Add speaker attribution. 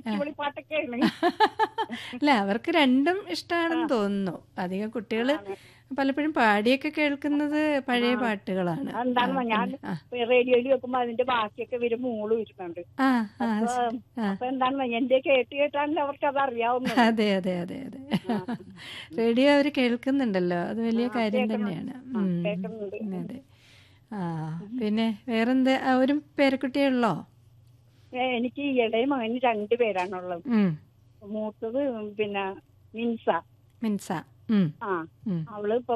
Speaker 1: അടിപൊളി പാട്ടൊക്കെയാണ്
Speaker 2: അല്ല അവർക്ക് രണ്ടും ഇഷ്ടമാണെന്ന് തോന്നുന്നു അധികം കുട്ടികൾ പലപ്പോഴും പാടിയൊക്കെ കേൾക്കുന്നത് പഴയ പാട്ടുകളാണ്
Speaker 1: എന്താണ് ഞാൻ
Speaker 2: ആ.
Speaker 1: റേഡിയോയിൽ വെക്കുമ്പോ അതിന്റെ ബാക്കിയൊക്കെ വരും മൂള് വരുന്നുണ്ട്
Speaker 2: ആ ആ
Speaker 1: അപ്പൊ
Speaker 2: ആ.
Speaker 1: അപ്പൊ എന്താണ് എന്റെ കേട്ട് കേട്ടാണല്ലോ അവർക്ക് അത് അറിയാവുന്നത്
Speaker 2: അതെ അതെ അതെ അതെ റേഡിയോ അവർ കേൾക്കുന്നുണ്ടല്ലോ അത് വലിയ കാര്യം തന്നെയാണ്
Speaker 1: ആ,
Speaker 2: ഉം.
Speaker 1: കേൾക്കുന്നുണ്ട്.
Speaker 2: അതെ ആ പിന്നെ വേറെന്ത് ആ, ഒരു പേരക്കുട്ടിയുള്ളോ
Speaker 1: ഏ, എനിക്ക് ഈ ഇടയ മകന് രണ്ട് പേരാണുള്ളത്
Speaker 2: ഉം.
Speaker 1: മൂത്തത് പിന്നെ മിൻസ
Speaker 2: മിൻസ ഉം.
Speaker 1: ആ
Speaker 2: ഉം.
Speaker 1: അവള് ഇപ്പൊ